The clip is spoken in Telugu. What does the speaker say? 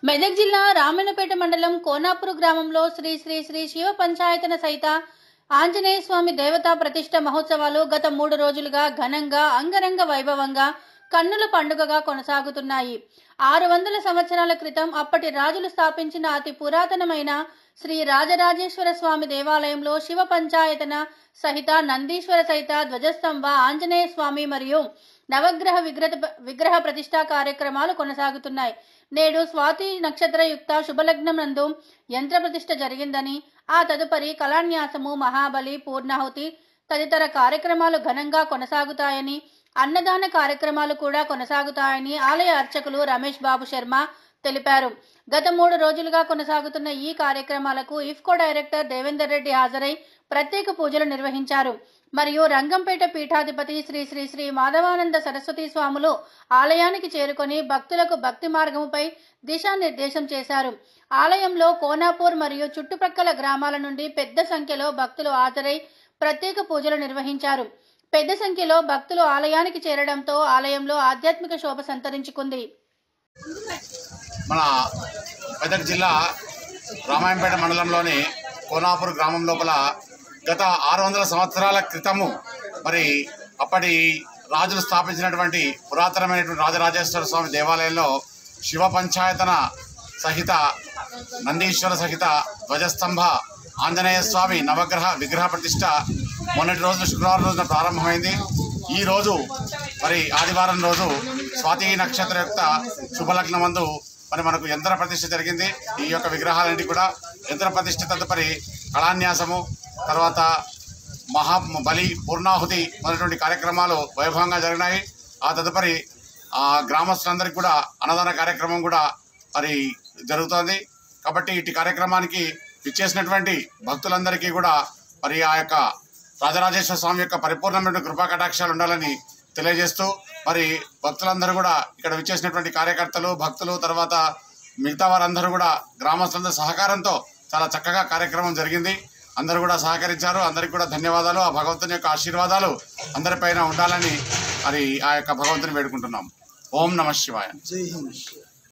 మెదక్ జిల్లా రామన్నపేట మండలం కోనాపూర్ గ్రామంలో శ్రీ శ్రీ శ్రీ శివ పంచాయతన సహిత ఆంజనేయ స్వామి దేవతా ప్రతిష్ట మహోత్సవాలు గత మూడు రోజులుగా ఘనంగా అంగరంగ వైభవంగా కన్నుల పండుగగా కొనసాగుతున్నాయి ఆరు వందల సంవత్సరాల క్రితం అప్పటి రాజులు స్థాపించిన అతి పురాతనమైన శ్రీ రాజరాజేశ్వర స్వామి దేవాలయంలో శివ పంచాయతన సహిత నందీశ్వర సహిత ధ్వజస్తంభ ఆంజనేయ స్వామి మరియు నవగ్రహ విగ్రహ విగ్రహ ప్రతిష్టా కార్యక్రమాలు కొనసాగుతున్నాయి నేడు స్వాతి నక్షత్రయుక్త శుభలగ్నం నందు యంత్ర ప్రతిష్ఠ జరిగిందని ఆ తదుపరి కళాన్యాసము మహాబలి పూర్ణాహుతి తదితర కార్యక్రమాలు ఘనంగా కొనసాగుతాయని అన్నదాన కార్యక్రమాలు కూడా కొనసాగుతాయని ఆలయ అర్చకులు రమేష్ బాబు శర్మ తెలిపారు గత మూడు రోజులుగా కొనసాగుతున్న ఈ కార్యక్రమాలకు ఇఫ్కో డైరెక్టర్ దేవేందర్ రెడ్డి హాజరై ప్రత్యేక పూజలు నిర్వహించారు మరియు రంగంపేట పీఠాధిపతి శ్రీ శ్రీ శ్రీ మాధవానంద సరస్వతి స్వాములు ఆలయానికి చేరుకొని భక్తులకు భక్తి మార్గముపై దిశానిర్దేశం చేశారు ఆలయంలో కోనాపూర్ మరియు చుట్టుప్రక్కల గ్రామాల నుండి పెద్ద సంఖ్యలో భక్తులు హాజరై ప్రత్యేక పూజలు నిర్వహించారు పెద్ద సంఖ్యలో భక్తులు ఆలయానికి చేరడంతో ఆలయంలో ఆధ్యాత్మిక శోభ సంతరించుకుంది మన మెదక్ జిల్లా రామాయంపేట మండలంలోని కోనాపూర్ గ్రామం లోపల గత ఆరు వందల సంవత్సరాల క్రితము మరి అప్పటి రాజులు స్థాపించినటువంటి పురాతనమైనటువంటి రాజరాజేశ్వర స్వామి దేవాలయంలో శివ పంచాయతన సహిత నందీశ్వర సహిత ధ్వజస్తంభ ఆంజనేయ స్వామి నవగ్రహ విగ్రహ ప్రతిష్ట మొన్నటి రోజు శుక్రవారం రోజున ప్రారంభమైంది ఈ రోజు మరి ఆదివారం రోజు స్వాతి నక్షత్ర యొక్క శుభలగ్నమందు మరి మనకు యంత్ర ప్రతిష్ఠ జరిగింది ఈ యొక్క విగ్రహాలన్నిటి కూడా యంత్ర ప్రతిష్ఠ తదుపరి కళాన్యాసము తర్వాత మహా బలి పూర్ణాహుతి మొదలైనటువంటి కార్యక్రమాలు వైభవంగా జరిగినాయి ఆ తదుపరి ఆ గ్రామస్తులందరికీ కూడా అన్నదాన కార్యక్రమం కూడా మరి జరుగుతోంది కాబట్టి ఇటు కార్యక్రమానికి ఇచ్చేసినటువంటి భక్తులందరికీ కూడా మరి ఆ యొక్క రాజరాజేశ్వర స్వామి యొక్క పరిపూర్ణమైన కృపా కటాక్షాలు ఉండాలని తెలియజేస్తూ మరి భక్తులందరూ కూడా ఇక్కడ విచ్చేసినటువంటి కార్యకర్తలు భక్తులు తర్వాత మిగతా వారందరూ కూడా గ్రామస్తులందరి సహకారంతో చాలా చక్కగా కార్యక్రమం జరిగింది అందరూ కూడా సహకరించారు అందరికీ కూడా ధన్యవాదాలు ఆ భగవంతుని యొక్క ఆశీర్వాదాలు అందరిపైన ఉండాలని మరి ఆ యొక్క భగవంతుని వేడుకుంటున్నాం ఓం నమ శివాయ జై హింద్